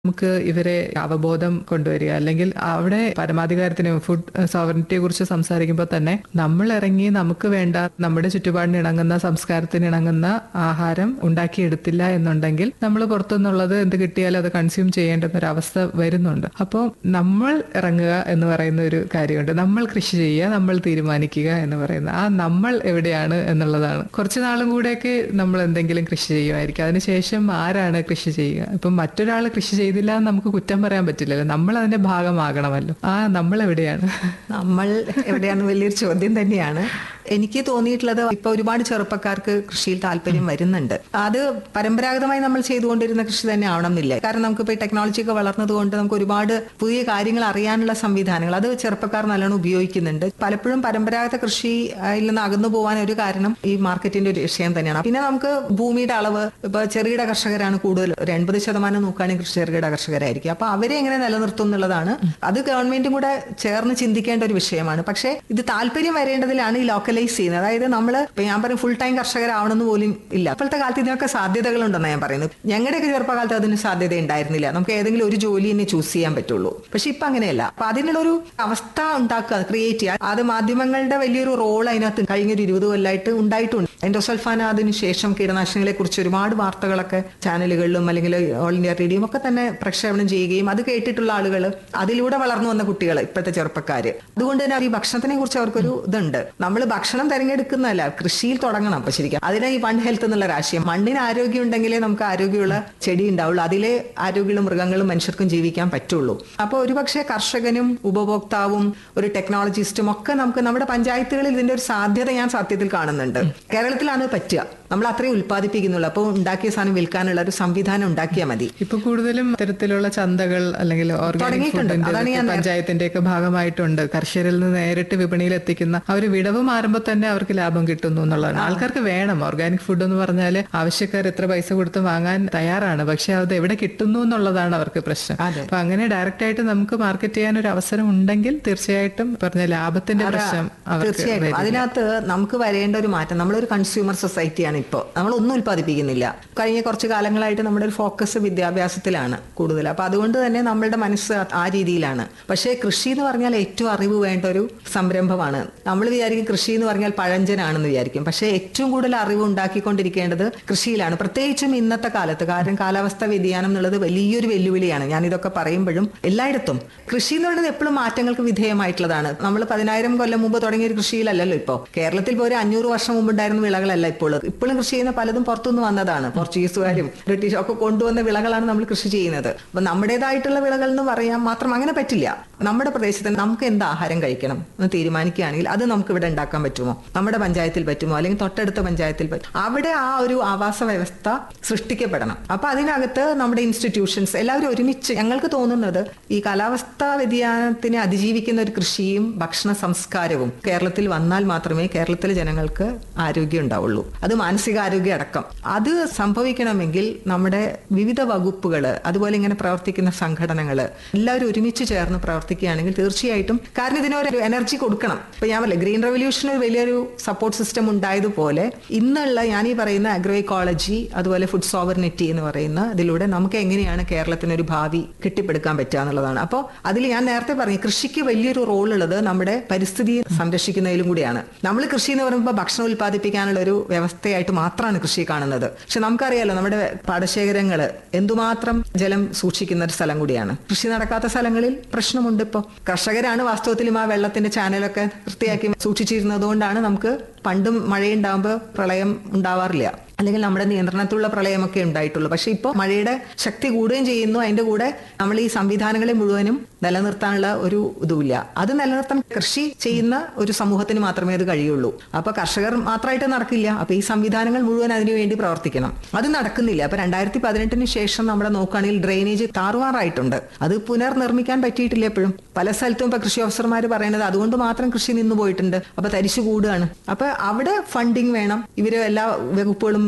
നമുക്ക് ഇവരെ അവബോധം കൊണ്ടുവരിക അല്ലെങ്കിൽ അവിടെ പരമാധികാരത്തിന് ഫുഡ് സോവറിറ്റിയെ കുറിച്ച് സംസാരിക്കുമ്പോൾ തന്നെ നമ്മൾ ഇറങ്ങി നമുക്ക് വേണ്ട നമ്മുടെ ചുറ്റുപാടിന് ഇണങ്ങുന്ന സംസ്കാരത്തിന് ഇണങ്ങുന്ന ആഹാരം ഉണ്ടാക്കിയെടുത്തില്ല എന്നുണ്ടെങ്കിൽ നമ്മൾ പുറത്തുനിന്നുള്ളത് എന്ത് കിട്ടിയാലും അത് കൺസ്യൂം ചെയ്യേണ്ടുന്ന ഒരു അവസ്ഥ വരുന്നുണ്ട് അപ്പോൾ നമ്മൾ ഇറങ്ങുക എന്ന് പറയുന്ന ഒരു കാര്യമുണ്ട് നമ്മൾ കൃഷി ചെയ്യുക നമ്മൾ തീരുമാനിക്കുക എന്ന് പറയുന്ന ആ നമ്മൾ എവിടെയാണ് എന്നുള്ളതാണ് കുറച്ച് നാളും കൂടെയൊക്കെ നമ്മൾ എന്തെങ്കിലും കൃഷി ചെയ്യുമായിരിക്കും അതിനുശേഷം ആരാണ് കൃഷി ചെയ്യുക ഇപ്പം മറ്റൊരാൾ കൃഷി ചെയ്തില്ല എന്ന് നമുക്ക് കുറ്റം പറയാൻ പറ്റില്ലല്ലോ നമ്മൾ അതിന്റെ ഭാഗമാകണമല്ലോ ആ നമ്മൾ എവിടെയാണ് നമ്മൾ എവിടെയാണ് വലിയൊരു ചോദ്യം തന്നെയാണ് എനിക്ക് തോന്നിയിട്ടുള്ളത് ഇപ്പൊ ഒരുപാട് ചെറുപ്പക്കാർക്ക് കൃഷിയിൽ താല്പര്യം വരുന്നുണ്ട് അത് പരമ്പരാഗതമായി നമ്മൾ ചെയ്തുകൊണ്ടിരുന്ന കൃഷി തന്നെ ആവണം എന്നില്ല കാരണം നമുക്ക് ഇപ്പൊ ടെക്നോളജി ഒക്കെ വളർന്നതുകൊണ്ട് നമുക്ക് ഒരുപാട് പുതിയ കാര്യങ്ങൾ അറിയാനുള്ള സംവിധാനങ്ങൾ അത് ചെറുപ്പക്കാർ നല്ലോണം ഉപയോഗിക്കുന്നുണ്ട് പലപ്പോഴും പരമ്പരാഗത കൃഷിയിൽ നിന്ന് അകന്നു പോകാൻ ഒരു കാരണം ഈ മാർക്കറ്റിന്റെ ഒരു വിഷയം തന്നെയാണ് പിന്നെ നമുക്ക് ഭൂമിയുടെ അളവ് ഇപ്പൊ ചെറുകിട കർഷകരാണ് കൂടുതൽ ഒരു എൺപത് ശതമാനം നോക്കുകയാണെങ്കിൽ ചെറുകിട കർഷകരായിരിക്കും അപ്പൊ അവരെ എങ്ങനെ നിലനിർത്തും എന്നുള്ളതാണ് അത് ഗവൺമെന്റും കൂടെ ചേർന്ന് ചിന്തിക്കേണ്ട ഒരു വിഷയമാണ് പക്ഷേ ഇത് താല്പര്യം വരേണ്ടതിലാണ് ഈ ലോക്കലൈസ് ചെയ്യുന്നത് അതായത് നമ്മൾ ഞാൻ പറയും ഫുൾ ടൈം കർഷകരാവണമെന്ന് പോലും ഇല്ല ഇപ്പോഴത്തെ കാലത്ത് ഇതിനൊക്കെ സാധ്യതകളുണ്ടെന്നാണ് ഞാൻ പറയുന്നത് ഞങ്ങളുടെയൊക്കെ ചെറുപ്പകാലത്ത് അതിന് സാധ്യത ഉണ്ടായിരുന്നില്ല നമുക്ക് ഏതെങ്കിലും ഒരു ജോലി തന്നെ ചൂസ് ചെയ്യാൻ പറ്റുള്ളൂ പക്ഷെ ഇപ്പൊ അങ്ങനെയല്ല അപ്പൊ അതിനുള്ളൊരു അവസ്ഥ ഉണ്ടാക്കുക ക്രിയേറ്റ് ചെയ്യുക അത് മാധ്യമങ്ങളുടെ വലിയൊരു റോൾ അതിനകത്ത് കഴിഞ്ഞൊരു ഇരുപത് കൊല്ലമായിട്ട് ഉണ്ടായിട്ടുണ്ട് എൻഡോസൾഫാൻ അതിന് ശേഷം കീടനാശിനികളെ കുറിച്ച് ഒരുപാട് വാർത്തകളൊക്കെ ചാനലുകളിലും അല്ലെങ്കിൽ ഓൾ ഇന്ത്യ റേഡിയോയും ഒക്കെ തന്നെ പ്രക്ഷേപണം ചെയ്യുകയും അത് കേട്ടിട്ടുള്ള ആളുകൾ അതിലൂടെ വളർന്നു വന്ന കുട്ടികൾ ഇപ്പോഴത്തെ ചെറുപ്പക്കാര് അതുകൊണ്ട് തന്നെ ഈ ഭക്ഷണത്തിനെ കുറിച്ച് അവർക്കൊരു ഇതുണ്ട് നമ്മൾ ഭക്ഷണം തിരഞ്ഞെടുക്കുന്നതല്ല കൃഷിയിൽ തുടങ്ങണം അപ്പൊ ശരിക്കും അതിനെ ഈ വൺ ഹെൽത്ത് എന്നുള്ള രാശിയം മണ്ണിന് ആരോഗ്യം ഉണ്ടെങ്കിലേ നമുക്ക് ആരോഗ്യമുള്ള ചെടി ഉണ്ടാവുള്ളൂ അതിലെ ആരോഗ്യമുള്ള മൃഗങ്ങളും മനുഷ്യർക്കും ജീവിക്കാൻ പറ്റുള്ളൂ അപ്പോൾ ഒരുപക്ഷെ കർഷകനും ഉപഭോക്താവും ഒരു ടെക്നോളജിസ്റ്റും ഒക്കെ നമുക്ക് നമ്മുടെ പഞ്ചായത്തുകളിൽ ഇതിന്റെ ഒരു സാധ്യത ഞാൻ സത്യത്തിൽ കാണുന്നുണ്ട് കേരളത്തിലാണ് ഇത് പറ്റുക നമ്മൾ അത്രയും ഉത്പാദിപ്പിക്കുന്നുള്ളൂ അപ്പോൾ ഉണ്ടാക്കിയ സാധനം വിൽക്കാനുള്ള ഒരു സംവിധാനം ഉണ്ടാക്കിയാൽ മതി ഇപ്പൊ കൂടുതലും ഇത്തരത്തിലുള്ള ചന്തകൾ അല്ലെങ്കിൽ ഓർഗാനിക് തുടങ്ങിയിട്ടുണ്ട്. അതാണ് ഫുഡിന്റെ ഞാൻ പഞ്ചായത്തിന്റെ ഒക്കെ ഭാഗമായിട്ടുണ്ട് കർഷകരിൽ നിന്ന് നേരിട്ട് വിപണിയിൽ എത്തിക്കുന്ന ആ ഒരു വിടവ് മാറുമ്പോൾ തന്നെ അവർക്ക് ലാഭം കിട്ടുന്നു എന്നുള്ളതാണ് ആൾക്കാർക്ക് വേണം ഓർഗാനിക് ഫുഡ് എന്ന് പറഞ്ഞാൽ ആവശ്യക്കാർ എത്ര പൈസ കൊടുത്ത് വാങ്ങാൻ തയ്യാറാണ് പക്ഷെ അത് എവിടെ കിട്ടുന്നു എന്നുള്ളതാണ് അവർക്ക് പ്രശ്നം അതെ. അപ്പൊ അങ്ങനെ ഡയറക്റ്റ് ആയിട്ട് നമുക്ക് മാർക്കറ്റ് ചെയ്യാൻ ഒരു അവസരം ഉണ്ടെങ്കിൽ തീർച്ചയായിട്ടും പറഞ്ഞ ലാഭത്തിന്റെ പ്രശ്നം അവർക്ക് തീർച്ചയായിട്ടും വരില്ല. അതിനകത്ത് നമുക്ക് വരേണ്ട ഒരു മാറ്റം നമ്മളൊരു കൺസ്യൂമർ സൊസൈറ്റിയാണ് ഇപ്പോൾ നമ്മളൊന്നും ഉൽപ്പാദിപ്പിക്കുന്നില്ല കഴിഞ്ഞ കുറച്ച് കാലങ്ങളായിട്ട് നമ്മുടെ ഒരു ഫോക്കസ് വിദ്യാഭ്യാസത്തിലാണ് കൂടുതൽ അപ്പൊ അതുകൊണ്ട് തന്നെ നമ്മളുടെ മനസ്സ് ആ രീതിയിലാണ് പക്ഷേ കൃഷി എന്ന് പറഞ്ഞാൽ ഏറ്റവും അറിവ് വേണ്ട ഒരു സംരംഭമാണ് നമ്മൾ വിചാരിക്കും കൃഷി എന്ന് പറഞ്ഞാൽ പഴഞ്ചനാണെന്ന് വിചാരിക്കും പക്ഷേ ഏറ്റവും കൂടുതൽ അറിവ് ഉണ്ടാക്കിക്കൊണ്ടിരിക്കേണ്ടത് കൃഷിയിലാണ് പ്രത്യേകിച്ചും ഇന്നത്തെ കാലത്ത് കാരണം കാലാവസ്ഥ വ്യതിയാനം എന്നുള്ളത് വലിയൊരു വെല്ലുവിളിയാണ് ഞാൻ ഇതൊക്കെ പറയുമ്പോഴും എല്ലായിടത്തും കൃഷി എന്ന് പറയുന്നത് എപ്പോഴും മാറ്റങ്ങൾക്ക് വിധേയമായിട്ടുള്ളതാണ് നമ്മൾ പതിനായിരം കൊല്ലം മുമ്പ് തുടങ്ങിയ ഒരു കൃഷിയിലല്ലല്ലോ ഇപ്പോൾ കേരളത്തിൽ ഇപ്പോൾ ഒരു അഞ്ഞൂറ് വർഷം മുമ്പ് ഉണ്ടായിരുന്ന വിളകളല്ല ഇപ്പോൾ ഇപ്പോഴും കൃഷി ചെയ്യുന്ന പലതും പുറത്തുനിന്ന് വന്നതാണ് പോർച്ചുഗീസുകാരും ബ്രിട്ടീഷും ഒക്കെ കൊണ്ടുവന്ന വിളകളാണ് നമ്മൾ കൃഷി ചെയ്യുന്നത് അപ്പൊ നമ്മുടേതായിട്ടുള്ള വിളകൾ എന്ന് പറയാൻ മാത്രം അങ്ങനെ പറ്റില്ല നമ്മുടെ പ്രദേശത്ത് നമുക്ക് എന്ത് ആഹാരം കഴിക്കണം എന്ന് തീരുമാനിക്കുകയാണെങ്കിൽ അത് നമുക്ക് ഇവിടെ ഉണ്ടാക്കാൻ പറ്റുമോ നമ്മുടെ പഞ്ചായത്തിൽ പറ്റുമോ അല്ലെങ്കിൽ തൊട്ടടുത്ത പഞ്ചായത്തിൽ പറ്റും അവിടെ ആ ഒരു ആവാസ വ്യവസ്ഥ സൃഷ്ടിക്കപ്പെടണം അപ്പൊ അതിനകത്ത് നമ്മുടെ ഇൻസ്റ്റിറ്റ്യൂഷൻസ് എല്ലാവരും ഒരുമിച്ച് ഞങ്ങൾക്ക് തോന്നുന്നത് ഈ കാലാവസ്ഥാ വ്യതിയാനത്തിനെ അതിജീവിക്കുന്ന ഒരു കൃഷിയും ഭക്ഷണ സംസ്കാരവും കേരളത്തിൽ വന്നാൽ മാത്രമേ കേരളത്തിലെ ജനങ്ങൾക്ക് ആരോഗ്യം ഉണ്ടാവുള്ളൂ അത് മാനസികാരോഗ്യം അടക്കം അത് സംഭവിക്കണമെങ്കിൽ നമ്മുടെ വിവിധ വകുപ്പുകൾ അതുപോലെ ഇങ്ങനെ പ്രവർത്തിക്കുന്ന സംഘടനകൾ എല്ലാവരും ഒരുമിച്ച് ചേർന്ന് പ്രവർത്തിക്കുകയാണെങ്കിൽ തീർച്ചയായിട്ടും കാരണം ഇതിനൊരു എനർജി കൊടുക്കണം ഇപ്പൊ ഞാൻ പറയില്ല ഗ്രീൻ റെവല്യൂഷൻ ഒരു വലിയൊരു സപ്പോർട്ട് സിസ്റ്റം ഉണ്ടായതുപോലെ ഇന്നുള്ള ഞാൻ ഈ പറയുന്ന അഗ്രോ ഇക്കോളജി അതുപോലെ ഫുഡ് സോവർണിറ്റി എന്ന് പറയുന്ന ഇതിലൂടെ നമുക്ക് എങ്ങനെയാണ് കേരളത്തിന് ഒരു ഭാവി കെട്ടിപ്പടുക്കാൻ പറ്റുക എന്നുള്ളതാണ് അപ്പോൾ അതിൽ ഞാൻ നേരത്തെ പറഞ്ഞു കൃഷിക്ക് വലിയൊരു റോൾ ഉള്ളത് നമ്മുടെ പരിസ്ഥിതിയെ സംരക്ഷിക്കുന്നതിലും കൂടിയാണ് നമ്മൾ കൃഷി എന്ന് പറയുമ്പോൾ ഭക്ഷണം ഉൽപ്പാദിപ്പിക്കാനുള്ള ഒരു വ്യവസ്ഥയായിട്ട് മാത്രമാണ് കൃഷി കാണുന്നത് പക്ഷെ നമുക്കറിയാലോ നമ്മുടെ പാടശേഖരങ്ങൾ എന്തുമാത്രം ജലം സൂക്ഷിക്കുന്ന ഒരു സ്ഥലം കൂടിയാണ് കൃഷി നടക്കാത്ത സ്ഥലങ്ങളിൽ പ്രശ്നമുണ്ട് ഇപ്പോൾ കർഷകരാണ് വാസ്തവത്തിലും ആ വെള്ളത്തിന്റെ ചാനലൊക്കെ വൃത്തിയാക്കി സൂക്ഷിച്ചിരുന്നത് കൊണ്ടാണ് നമുക്ക് പണ്ടും മഴയുണ്ടാകുമ്പോൾ പ്രളയം ഉണ്ടാവാറില്ല അല്ലെങ്കിൽ നമ്മുടെ നിയന്ത്രണത്തിലുള്ള പ്രളയമൊക്കെ ഉണ്ടായിട്ടുള്ളൂ പക്ഷെ ഇപ്പോൾ മഴയുടെ ശക്തി കൂടുകയും ചെയ്യുന്നു അതിന്റെ കൂടെ നമ്മൾ ഈ സംവിധാനങ്ങളെ മുഴുവനും നിലനിർത്താനുള്ള ഒരു ഇതുമില്ല അത് നിലനിർത്താൻ കൃഷി ചെയ്യുന്ന ഒരു സമൂഹത്തിന് മാത്രമേ അത് കഴിയുള്ളൂ അപ്പൊ കർഷകർ മാത്രമായിട്ട് നടക്കില്ല അപ്പൊ ഈ സംവിധാനങ്ങൾ മുഴുവൻ അതിനു വേണ്ടി പ്രവർത്തിക്കണം അത് നടക്കുന്നില്ല അപ്പൊ രണ്ടായിരത്തി പതിനെട്ടിന് ശേഷം നമ്മുടെ നോക്കുകയാണെങ്കിൽ ഡ്രെയിനേജ് താറുമാറായിട്ടുണ്ട് അത് പുനർനിർമ്മിക്കാൻ പറ്റിയിട്ടില്ല എപ്പോഴും പല സ്ഥലത്തും ഇപ്പൊ കൃഷി ഓഫീസർമാർ പറയുന്നത് അതുകൊണ്ട് മാത്രം കൃഷി നിന്ന് പോയിട്ടുണ്ട് അപ്പൊ തരിശു കൂടുകയാണ് അപ്പൊ അവിടെ ഫണ്ടിങ് വേണം ഇവര് എല്ലാ വകുപ്പുകളും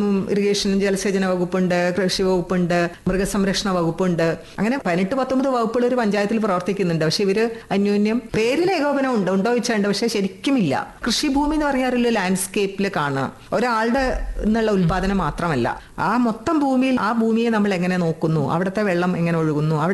ഇറിഗേഷൻ ജലസേചന വകുപ്പുണ്ട് കൃഷി വകുപ്പുണ്ട് മൃഗസംരക്ഷണ വകുപ്പുണ്ട് അങ്ങനെ പതിനെട്ട് പത്തൊമ്പത് വകുപ്പുകൾ ഒരു പഞ്ചായത്തിൽ പ്രവർത്തിക്കുന്നുണ്ട് പക്ഷെ ഇവര് അന്യോന്യം പേരിൽ ഏകോപനം ഉണ്ട് ഉണ്ടോ വെച്ചാണ്ട് പക്ഷെ ശരിക്കും ഇല്ല കൃഷിഭൂമി എന്ന് പറഞ്ഞാൽ ഒരു ലാൻഡ്സ്കേപ്പിൽ കാണുക ഒരാളുടെ എന്നുള്ള ഉൽപാദനം മാത്രമല്ല ആ മൊത്തം ഭൂമിയിൽ ആ ഭൂമിയെ നമ്മൾ എങ്ങനെ നോക്കുന്നു അവിടുത്തെ വെള്ളം എങ്ങനെ ഒഴുകുന്നു